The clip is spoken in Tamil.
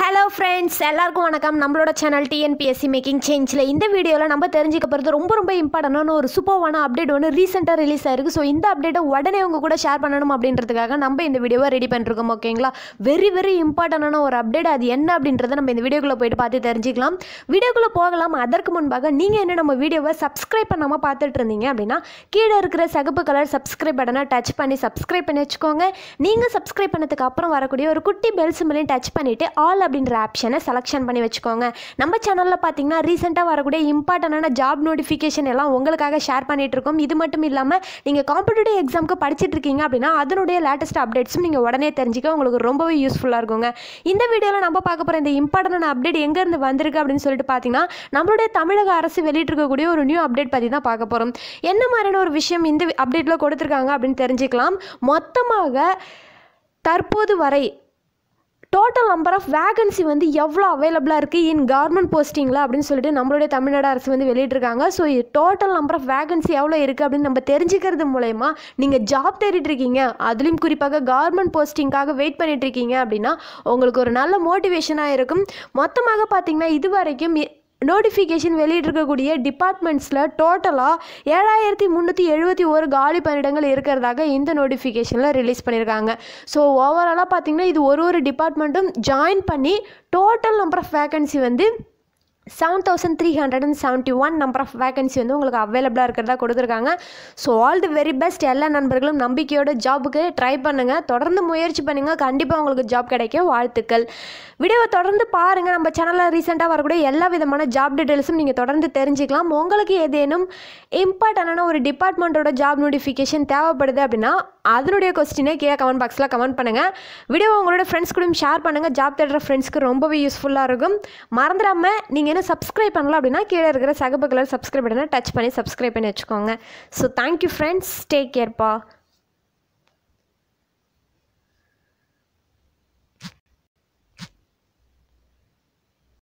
ஹலோ ஃப்ரெண்ட்ஸ் எல்லாருக்கும் வணக்கம் நம்மளோட சேனல் டிஎன்பிஎஸ்சி மேக்கிங் சேஞ்சில் இந்த வீடியோவில் நம்ம தெரிஞ்சுக்க போகிறது ரொம்ப ரொம்ப இம்பார்ட்டண்டான ஒரு சூப்பர்வான அப்டேட் ஒன்று ரீசெண்டாக ரிலீஸ் ஆயிருக்கு ஸோ இந்த அப்டேட்டை உடனே உங்க கூட ஷேர் பண்ணணும் அப்படின்றதுக்காக நம்ம இந்த வீடியோவை ரெடி பண்ணிருக்கோம் ஓகேங்களா வெரி வெரி இம்பார்ட்டண்டான ஒரு அப்டேட் அது என்ன அப்படின்றத நம்ம இந்த வீடியோக்குள்ளே போயிட்டு பார்த்து தெரிஞ்சுக்கலாம் வீடியோக்குள்ளே போகலாம் அதற்கு முன்பாக நீங்கள் என்ன நம்ம வீடியோவை சப்ஸ்கிரைப் பண்ணாமல் பார்த்துட்டு இருந்தீங்க அப்படின்னா கீழே இருக்கிற சகப்பு கலர் சப்ஸ்கிரைப் பட்டனை டச் பண்ணி சப்ஸ்கிரைப் பண்ணி வச்சுக்கோங்க நீங்கள் சப்ஸ்கிரைப் பண்ணதுக்கு அப்புறம் வரக்கூடிய ஒரு குட்டி பெல் சிம்பிளையும் டச் பண்ணிவிட்டு ஆல் அப்படின்ற ஆப்ஷனை செலெக்ஷன் பண்ணி வச்சுக்கோங்க நம்ம சேனலில் பார்த்தீங்கன்னா ரீசெண்டாக வரக்கூடிய இம்பார்ட்டண்டான ஜாப் நோட்டிஃபிகேஷன் எல்லாம் உங்களுக்காக ஷேர் பண்ணிட்டு இருக்கோம் இது மட்டும் இல்லாமல் நீங்கள் காம்படிட்டிவ் எக்ஸாமுக்கு படிச்சிட்டு இருக்கீங்க அப்படின்னா அதனுடைய லேட்டஸ்ட் அப்டேட்ஸும் நீங்கள் உடனே தெரிஞ்சுக்க உங்களுக்கு ரொம்பவே யூஸ்ஃபுல்லாக இருக்குங்க இந்த வீடியோவில் நம்ம பார்க்க போகிற இந்த இம்பார்ட்டண்டான அப்டேட் எங்கேருந்து வந்திருக்கு அப்படின்னு சொல்லிட்டு பார்த்தீங்கன்னா நம்மளுடைய தமிழக அரசு வெளியிட்டிருக்கக்கூடிய ஒரு நியூ அப்டேட் பற்றி தான் பார்க்க போகிறோம் என்ன மாதிரியான ஒரு விஷயம் இந்த அப்டேட்டில் கொடுத்துருக்காங்க அப்படின்னு தெரிஞ்சுக்கலாம் மொத்தமாக தற்போது வரை டோட்டல் நம்பர் ஆஃப் வேகன்சி வந்து எவ்வளோ அவைலபிளாக இருக்குது இன் கவர்மெண்ட் போஸ்டிங்கில் அப்படின்னு சொல்லிட்டு நம்மளுடைய தமிழ்நாடு அரசு வந்து வெளியிட்டிருக்காங்க so total number of vacancy எவ்வளோ இருக்குது அப்படின்னு நம்ம தெரிஞ்சுக்கிறது மூலயமா நீங்கள் ஜாப் தேடிட்டு இருக்கீங்க அதுலேயும் குறிப்பாக கவர்மெண்ட் போஸ்டிங்காக வெயிட் பண்ணிட்டு இருக்கீங்க அப்படின்னா உங்களுக்கு ஒரு நல்ல மோட்டிவேஷனாக இருக்கும் மொத்தமாக பார்த்தீங்கன்னா இது வரைக்கும் நோட்டிஃபிகேஷன் வெளியிட்டிருக்கக்கூடிய டிபார்ட்மெண்ட்ஸில் டோட்டலாக ஏழாயிரத்தி முந்நூற்றி எழுபத்தி ஒரு காலி பணியிடங்கள் இருக்கிறதாக இந்த நோட்டிஃபிகேஷனில் ரிலீஸ் பண்ணியிருக்காங்க ஸோ ஓவராலாக பார்த்தீங்கன்னா இது ஒரு ஒரு டிபார்ட்மெண்ட்டும் ஜாயின் பண்ணி டோட்டல் நம்பர் ஆஃப் வேகன்சி வந்து seven thousand three hundred and seventy one number of vacancy வந்து உங்களுக்கு அவைலபிளாக இருக்கிறதா கொடுத்துருக்காங்க so all the very best எல்லா நண்பர்களும் நம்பிக்கையோட ஜாபுக்கு ட்ரை பண்ணுங்கள் தொடர்ந்து முயற்சி பண்ணுங்கள் கண்டிப்பாக உங்களுக்கு ஜாப் கிடைக்கும் வாழ்த்துக்கள் வீடியோவை தொடர்ந்து பாருங்கள் நம்ம சேனலில் ரீசெண்டாக வரக்கூடிய எல்லா விதமான ஜாப் டீட்டெயில்ஸும் நீங்கள் தொடர்ந்து தெரிஞ்சுக்கலாம் உங்களுக்கு ஏதேனும் இம்பார்ட்டண்டான ஒரு டிபார்ட்மெண்ட்டோட ஜாப் நோட்டிஃபிகேஷன் தேவைப்படுது அப்படின்னா அதனுடைய கொஸ்டினை கீழே கமெண்ட் பாக்ஸில் கமெண்ட் பண்ணுங்கள் வீடியோவை உங்களோட ஃப்ரெண்ட்ஸ் கூடயும் ஷேர் பண்ணுங்கள் ஜாப் தேடுற ஃப்ரெண்ட்ஸ்க்கு ரொம்பவே யூஸ்ஃபுல்லாக இருக்கும் மறந்துடாமல் நீங்கள் என்ன சப்ஸ்கிரைப் பண்ணலாம் அப்படின்னா கீழே இருக்கிற சகப்பு கலர் சப்ஸ்கிரைப் பட்டனை டச் பண்ணி சப்ஸ்கிரைப் பண்ணி வச்சுக்கோங்க ஸோ தேங்க்யூ ஃப்ரெண்ட்ஸ் டேக் கேர்ப்பா